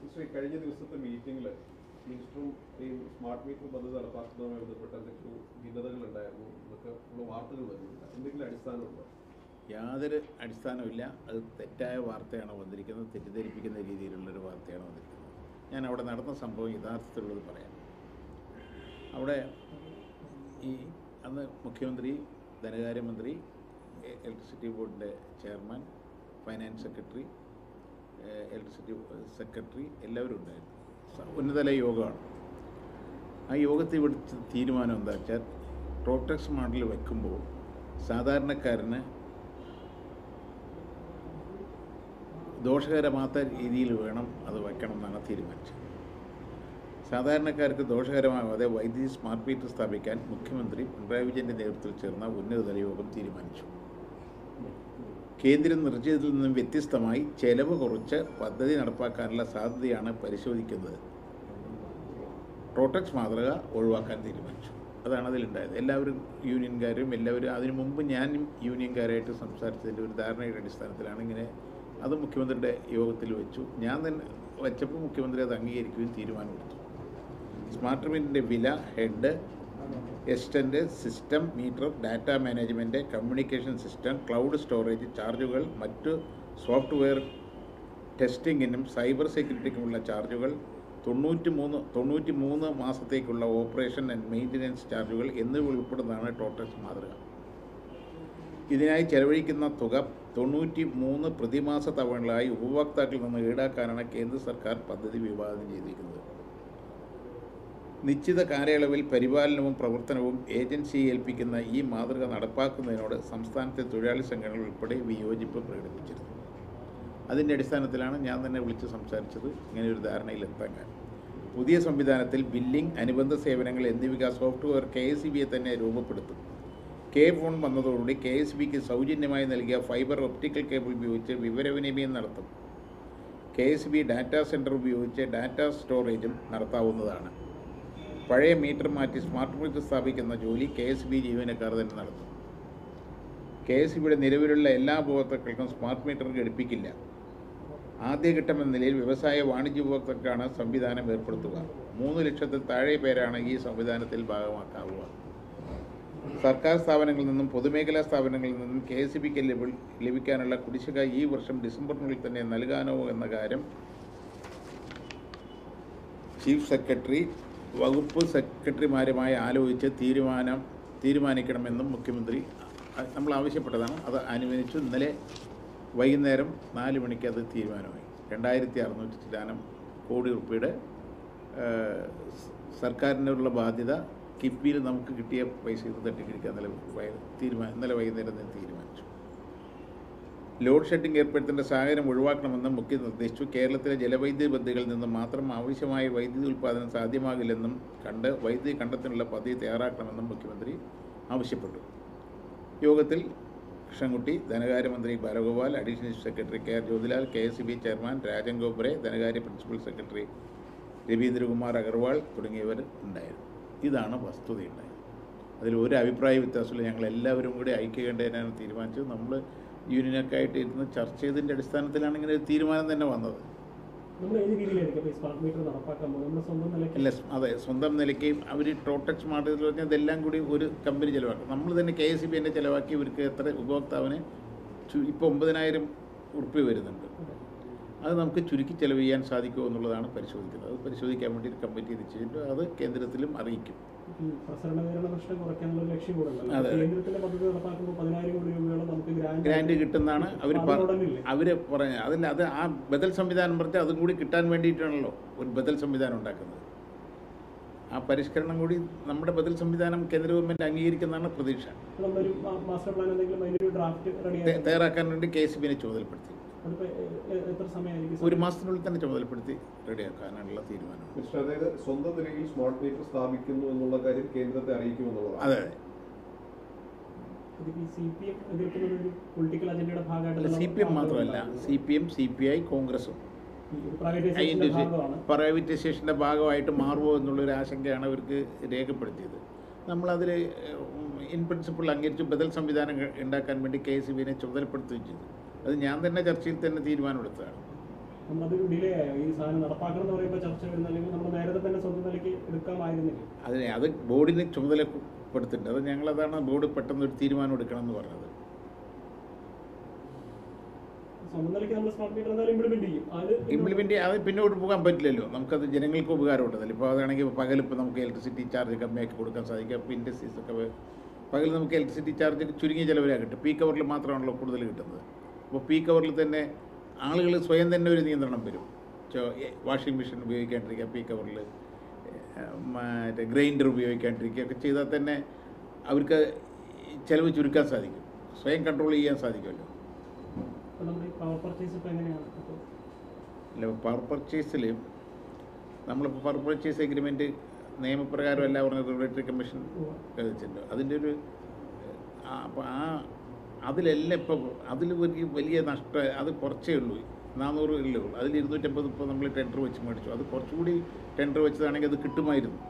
ശ്രീ കഴിഞ്ഞ ദിവസത്തെ മീറ്റിംഗിൽ മിനിസ്റ്ററും ഈ സ്മാർട്ട് മീറ്റർ പദ്ധതി നടപ്പാക്കുന്നതുമായി ബന്ധപ്പെട്ട എന്തൊക്കെയോ ഭിന്നതകൾ ഉണ്ടായിരുന്നു എന്നൊക്കെ ഉള്ള വാർത്തകൾ വരുന്നുണ്ട് എന്തെങ്കിലും അടിസ്ഥാനമുണ്ടോ യാതൊരു അടിസ്ഥാനമില്ല അത് തെറ്റായ വാർത്തയാണ് വന്നിരിക്കുന്നത് തെറ്റിദ്ധരിപ്പിക്കുന്ന രീതിയിലുള്ളൊരു വാർത്തയാണ് വന്നിരിക്കുന്നത് ഞാൻ അവിടെ നടന്ന സംഭവം യഥാർത്ഥത്തിലുള്ളത് പറയാം അവിടെ ഈ അന്ന് മുഖ്യമന്ത്രി ധനകാര്യമന്ത്രി എ- ഇലക്ട്രിസിറ്റി ബോർഡിൻ്റെ ചെയർമാൻ ഫൈനാൻസ് സെക്രട്ടറി ഏഹ് ഇലക്ട്രിസിറ്റി സെക്രട്ടറി എല്ലാവരും ഉണ്ടായിരുന്നു സ- ഉന്നതതല യോഗമാണ് ആ യോഗത്തിൽ വിളിച്ച തീരുമാനം എന്താ വെച്ചാൽ പ്രോട്ടക്സ് മോഡൽ വെക്കുമ്പോൾ സാധാരണക്കാരന് ദോഷകരമാത്ത രീതിയിൽ വേണം അത് വെക്കണം എന്നാണ് തീരുമാനിച്ചത് സാധാരണക്കാർക്ക് ദോഷകരമാകാതെ വൈദ്യുതി സ്മാർട്ട് മീറ്റർ സ്ഥാപിക്കാൻ മുഖ്യമന്ത്രി പിണറായി വിജയൻ്റെ നേതൃത്വത്തിൽ ചേർന്ന ഉന്നതതല യോഗം തീരുമാനിച്ചു കേന്ദ്രം നിർജ്ജയത്തിൽ നിന്നും വ്യത്യസ്തമായി ചെലവ് കുറച്ച് പദ്ധതി നടപ്പാക്കാനുള്ള സാധ്യതയാണ് പരിശോധിക്കുന്നത് പ്രോട്ടക്സ് മാതൃക ഒഴിവാക്കാൻ തീരുമാനിച്ചു അതാണ് അതിലുണ്ടായത് എല്ലാവരും യൂണിയൻകാരും എല്ലാവരും അതിനു മുമ്പ് ഞാനും യൂണിയൻകാരായിട്ട് സംസാരിച്ചതിൻ്റെ ഒരു ധാരണയുടെ അടിസ്ഥാനത്തിലാണ് ഇങ്ങനെ അത് മുഖ്യമന്ത്രിയുടെ യോഗത്തിൽ വെച്ചു ഞാൻ തന്നെ വെച്ചപ്പോൾ മുഖ്യമന്ത്രി അത് അംഗീകരിക്കുകയും തീരുമാനമെടുത്തു സ്മാർട്ട് മീറ്ററിൻ്റെ വില ഹെഡ് എസ്റ്റൻ്റ് system meter data management communication system cloud storage ചാർജുകൾ മറ്റ് സോഫ്റ്റ്വെയർ ടെസ്റ്റിങ്ങിനും സൈബർ സെക്യൂരിറ്റിക്കുമുള്ള ചാർജുകൾ തൊണ്ണൂറ്റി മൂന്ന് തൊണ്ണൂറ്റി മൂന്ന് മാസത്തേക്കുള്ള ഓപ്പറേഷൻ ആൻഡ് മെയിൻ്റനൻസ് ചാർജുകൾ എന്നിവ ഉൾപ്പെടുന്നതാണ് ടോട്ടക്സ് മാതൃക ഇതിനായി ചെലവഴിക്കുന്ന തുക തൊണ്ണൂറ്റി മൂന്ന് പ്രതിമാസ തവണകളായി ഉപഭോക്താക്കളിൽ നിന്ന് ഈടാക്കാനാണ് കേന്ദ്ര സർക്കാർ പദ്ധതി വിഭാവനം ചെയ്തിരിക്കുന്നത് നിശ്ചിത കാലയളവിൽ പരിപാലനവും പ്രവർത്തനവും ഏജൻസിയെ ഏൽപ്പിക്കുന്ന ഈ മാതൃക നടപ്പാക്കുന്നതിനോട് സംസ്ഥാനത്തെ തൊഴിലാളി സംഘടനകൾ ഉൾപ്പെടെ വിയോജിപ്പ് പ്രകടിപ്പിച്ചിരുന്നു അതിൻ്റെ അടിസ്ഥാനത്തിലാണ് ഞാൻ തന്നെ വിളിച്ച് സംസാരിച്ചത് ഇങ്ങനെ ഒരു ധാരണയിലെത്താൻ കാരണം പുതിയ സംവിധാനത്തിൽ ബില്ലിംഗ് അനുബന്ധ സേവനങ്ങൾ എന്നിവയ്ക്ക് സോഫ്റ്റ്വെയർ കെ എസ് ഇ ബിയെ തന്നെ രൂപപ്പെടുത്തും കെ ഫോൺ വന്നതോടുകൂടി കെ എസ് ബിക്ക് സൗജന്യമായി നൽകിയ ഫൈബർ ഒപ്റ്റിക്കൽ കേബിൾ ഉപയോഗിച്ച് വിവരവിനിമയം നടത്തും K S B data centre ഉപയോഗിച്ച് ഡാറ്റ സ്റ്റോറേജും നടത്താവുന്നതാണ് പഴയ മീറ്റർ മാറ്റി സ്മാർട്ട് മീറ്റർ സ്ഥാപിക്കുന്ന ജോലി കെ എസ് ബി ജീവനക്കാർ തന്നെ നടത്തും കെ എസ് ബിയുടെ നിലവിലുള്ള എല്ലാ ഉപഭോക്താക്കൾക്കും സ്മാർട്ട് മീറ്റർ ഘടിപ്പിക്കില്ല ആദ്യഘട്ടം എന്ന നിലയിൽ വ്യവസായ വാണിജ്യ ഉപഭോക്താക്കൾക്കാണ് സംവിധാനം ഏർപ്പെടുത്തുക മൂന്ന് ലക്ഷത്തിൽ താഴെ പേരാണ് ഈ സംവിധാനത്തിൽ ഭാഗമാക്കാവുക സർക്കാർ സ്ഥാപനങ്ങളിൽ നിന്നും പൊതുമേഖലാ സ്ഥാപനങ്ങളിൽ നിന്നും കെ എസ് ബിക്ക് ലഭിക്കാനുള്ള കുടിശ്ശിക ഈ വർഷം ഡിസംബറിനുള്ളിൽ തന്നെ നൽകാനോ എന്ന കാര്യം ചീഫ് സെക്രട്ടറി വകുപ്പ് സെക്രട്ടറിമാരുമായി ആലോചിച്ച് തീരുമാനം തീരുമാനിക്കണമെന്നും മുഖ്യമന്ത്രി അ- നമ്മൾ ആവശ്യപ്പെട്ടതാണ് അത് അനുവദിച്ചു ഇന്നലെ വൈകുന്നേരം നാല് മണിക്ക് അത് തീരുമാനമായി രണ്ടായിരത്തി അറുന്നൂറ്റി ചിലാനം കോടി റുപ്യയുടെ ഏഹ്, സ- സർക്കാരിനുള്ള ബാധ്യത കിഫ്ബിയിൽ നമുക്ക് കിട്ടിയ പൈസ ഇത് തട്ടിക്കിടിക്കാൻ ഇന്നലെ വൈ- തീരുമാനം ഇന്നലെ വൈകുന്നേരം തന്നെ തീരുമാനിച്ചു ലോഡ് ഷെഡിംഗ് ഏർപ്പെടുത്തേണ്ട സാഹചര്യം ഒഴിവാക്കണമെന്നും മുഖ്യ നിർദ്ദേശിച്ചു കേരളത്തിലെ ജലവൈദ്യുതി പദ്ധതികളിൽ നിന്നും മാത്രം ആവശ്യമായ വൈദ്യുതി ഉൽപ്പാദനം സാധ്യമാകില്ലെന്നും കണ്ട് വൈദ്യുതി കണ്ടെത്താനുള്ള പദ്ധതി തയ്യാറാക്കണമെന്നും മുഖ്യമന്ത്രി ആവശ്യപ്പെട്ടു യോഗത്തിൽ കൃഷ്ണൻകുട്ടി ധനകാര്യമന്ത്രി Balagopal additional chief secretary K R Jyothilal K S B chairman Rajan Gopure ധനകാര്യ പ്രിൻസിപ്പൽ സെക്രട്ടറി രവീന്ദ്രകുമാർ അഗർവാൾ തുടങ്ങിയവർ ഉണ്ടായിരുന്നു ഇതാണ് വസ്തുതയുണ്ടായത് അതിൽ ഒരു അഭിപ്രായ വ്യത്യാസമില്ല ഞങ്ങൾ എല്ലാവരും കൂടി ഐക്യകണ്ഠേനാണ് തീരുമാനിച്ചത് നമ്മൾ യൂണിയനൊക്കെ ആയിട്ട് ഇരുന്ന് ചർച്ച ചെയ്തതിൻ്റെ അടിസ്ഥാനത്തിലാണ് ഇങ്ങനെ ഒരു തീരുമാനം തന്നെ വന്നത് നമ്മൾ ഏത് രീതിയിലായിരിക്കും ഇപ്പോൾ ഈ സ്മാർട്ട് മീറ്റർ നടപ്പാക്കാൻ പോകുന്നത് നമ്മുടെ സ്വന്തം നിലയ്ക്ക് അല്ല അതെ സ്വന്തം നിലയ്ക്ക് അവർ ടോട്ടക്സ് മാർട്ടിൽ പറഞ്ഞാൽ ഇതെല്ലാം കൂടി ഒരു കമ്പനി ചിലവാക്കും നമ്മൾ തന്നെ കെ എസ് സി ബി തന്നെ ചിലവാക്കി ഇവർക്ക് എത്ര ഉപഭോക്താവിന് ചു- ഇപ്പോൾ ഒമ്പതിനായിരം ഉറുപ്പ്യ വരുന്നുണ്ട് അത് നമുക്ക് ചുരുക്കി ചെലവ് ചെയ്യാൻ സാധിക്കുമോ എന്നുള്ളതാണ് പരിശോധിക്കുന്നത് അത് പരിശോധിക്കാൻ വേണ്ടി ഒരു കമ്മിറ്റി നിശ്ചയിച്ചിട്ട് അത് കേന്ദ്രത്തിലും അറിയിക്കും ഈ പ്രസരണ വിതരണ പ്രശ്നം കുറയ്ക്കാനുള്ള ഒരു ലക്ഷ്യം കൂടെ ഉണ്ടല്ലോ അതെ. കേന്ദ്രത്തിന്റെ പദ്ധതി നടപ്പാക്കുമ്പോൾ പതിനായിരം കോടി രൂപയോളം നമുക്ക് ഗ്രാൻഡ് ഗ്രാൻഡ് കിട്ടുന്നതാണ് അവർ അത് ഉടനില്ലേ? അവർ പറഞ്ഞ അതിൽ അത് ആ ബദൽ സംവിധാനം പറഞ്ഞാൽ അതും കൂടി കിട്ടാൻ വേണ്ടിയിട്ടാണല്ലോ ഒരു ബദൽ സംവിധാനം ഉണ്ടാക്കുന്നത് ആ പരിഷ്കരണം കൂടി നമ്മുടെ ബദൽ സംവിധാനം കേന്ദ്ര ഗവൺമെൻറ് അംഗീകരിക്കുന്നതാണ് പ്രതീക്ഷ നമ്മളൊരു മാ- മാസ്റ്റർ പ്ലാൻ എന്തെങ്കിലും അതിനൊരു ഡ്രാഫ്റ്റ് റെഡി തെ- തയ്യാറാക്കാൻ വേണ്ടി കെ എസ് ബിനെ ചുമതലപ്പെടുത്തി അതിപ്പോ എ- എ- എത്ര സമയമായിരിക്കും ഒരു മാസത്തിനുള്ളിൽ തന്നെ ചുമതലപ്പെടുത്തി റെഡിയാക്കാനുള്ള തീരുമാനം മിനിസ്റ്റർ അതായത് സ്വന്തം നിലയിൽ സ്മാർട്ട് മീറ്റർ സ്ഥാപിക്കുന്നു എന്നുള്ള കാര്യം കേന്ദ്രത്തെ അറിയിക്കുമെന്നുള്ളതാണ് അതെ അതെ ഇതിപ്പോ ഈ സി പി എം എതിർക്കുന്ന ഒരു പൊളിറ്റിക്കൽ അജണ്ടയുടെ ഭാഗമായിട്ട് സി പി എം മാത്രമല്ല C P M C P I കോൺഗ്രസും പ്രൈവറ്റൈസേഷന്റെ അതിൻ്റെ ഭാഗമാണ് പ്രൈവറ്റൈസേഷൻ്റെ ഭാഗമായിട്ട് മാറുമോ എന്നുള്ളൊരു ആശങ്കയാണ് അവർക്ക് രേഖപ്പെടുത്തിയത് നമ്മളതിൽ ഇൻ പ്രിൻസിപ്പിൾ അംഗീകരിച്ച് ബദൽ സംവിധാനം ഉണ്ടാക്കാൻ വേണ്ടി കെ എസ് ബിനെ ചുമതലപ്പെടുത്തുകയും ചെയ്തു അത് ഞാൻ തന്നെ ചർച്ചയിൽ തന്നെ തീരുമാനമെടുത്തതാണ് നമ്മളത് ഡിലേ ആയോ ഈ സാധനം നടപ്പാക്കണം എന്ന് പറയുമ്പോൾ ചർച്ച വരുന്ന അല്ലെങ്കിൽ നമ്മൾ നേരത്തെ തന്നെ സ്വന്തം നിലയ്ക്ക് എടുക്കാമായിരുന്നില്ല അതിനെ അത് ബോർഡിന് ചുമതലപ്പെടുത്തിട്ടുണ്ട് അത് ഞങ്ങളതാണ് ബോർഡ് പെട്ടെന്ന് ഒരു തീരുമാനം എടുക്കണം എന്ന് പറഞ്ഞത് സ്വന്തം നിലയ്ക്ക് നമ്മൾ സ്മാർട്ട് മീറ്റർ എന്തായാലും ഇംപ്ലിമെന്റ് ചെയ്യും അത് ഇംപ്ലിമെൻ്റ് അത് പിന്നോട്ട് പോകാൻ പറ്റില്ലല്ലോ നമുക്കത് ജനങ്ങൾക്ക് ഉപകാരമുണ്ടല്ലോ ഇപ്പോൾ അതാണെങ്കിൽ പകൽ ഇപ്പോൾ നമുക്ക് ഇലക്ട്രിസിറ്റി ചാർജ് കമ്മിയാക്കി കൊടുക്കാൻ സാധിക്കും അപ്പോൾ ഇൻഡസ്ട്രീസ് ഒക്കെ വേ- പകൽ നമുക്ക് ഇലക്ട്രിസിറ്റി ചാർജ് ചുരുങ്ങിയ ചിലവരാണ് കിട്ടും പീക്ക് അവറിൽ മാത്രമാണല്ലോ കൂടുതൽ കിട്ടുന്നത് അപ്പോൾ പീക്ക് അവറിൽ തന്നെ ആളുകൾ സ്വയം തന്നെ ഒരു നിയന്ത്രണം വരും വാഷിംഗ് മെഷീൻ ഉപയോഗിക്കാണ്ടിരിക്കുക പീക്ക് അവറിൽ മറ്റേ ഗ്രൈൻഡർ ഉപയോഗിക്കാണ്ടിരിക്കുക ഒക്കെ ചെയ്താൽ തന്നെ അവർക്ക് ചിലവ് ചുരുക്കാൻ സാധിക്കും സ്വയം കൺട്രോൾ ചെയ്യാൻ സാധിക്കുമല്ലോ ഇപ്പൊ നമ്മുടെ ഈ പവർ പർച്ചേസ് ഇപ്പൊ എങ്ങനെയാണ് അപ്പോൾ അല്ല പവർ പർച്ചേസിൽ നമ്മളിപ്പോൾ പവർ പർച്ചേസ് എഗ്രിമെൻറ്റ് നിയമപ്രകാരം എല്ലാം പറഞ്ഞ റെഗുലേറ്ററി കമ്മീഷൻ വെച്ചിട്ടുണ്ട് അതിൻ്റെ ഒരു അപ്പോൾ ആ അതിലെല്ലാം ഇപ്പോൾ അതിൽ വലിയ വലിയ നഷ്ടം അത് കുറച്ചേ ഉള്ളൂ നാനൂറ് ഉള്ളൂ അതിൽ ഇരുന്നൂറ്റമ്പത് ഇപ്പോൾ നമ്മൾ ടെൻഡർ വെച്ച് മേടിച്ചു അത് കുറച്ചുകൂടി ടെൻഡർ വെച്ചതാണെങ്കിൽ അത് കിട്ടുമായിരുന്നു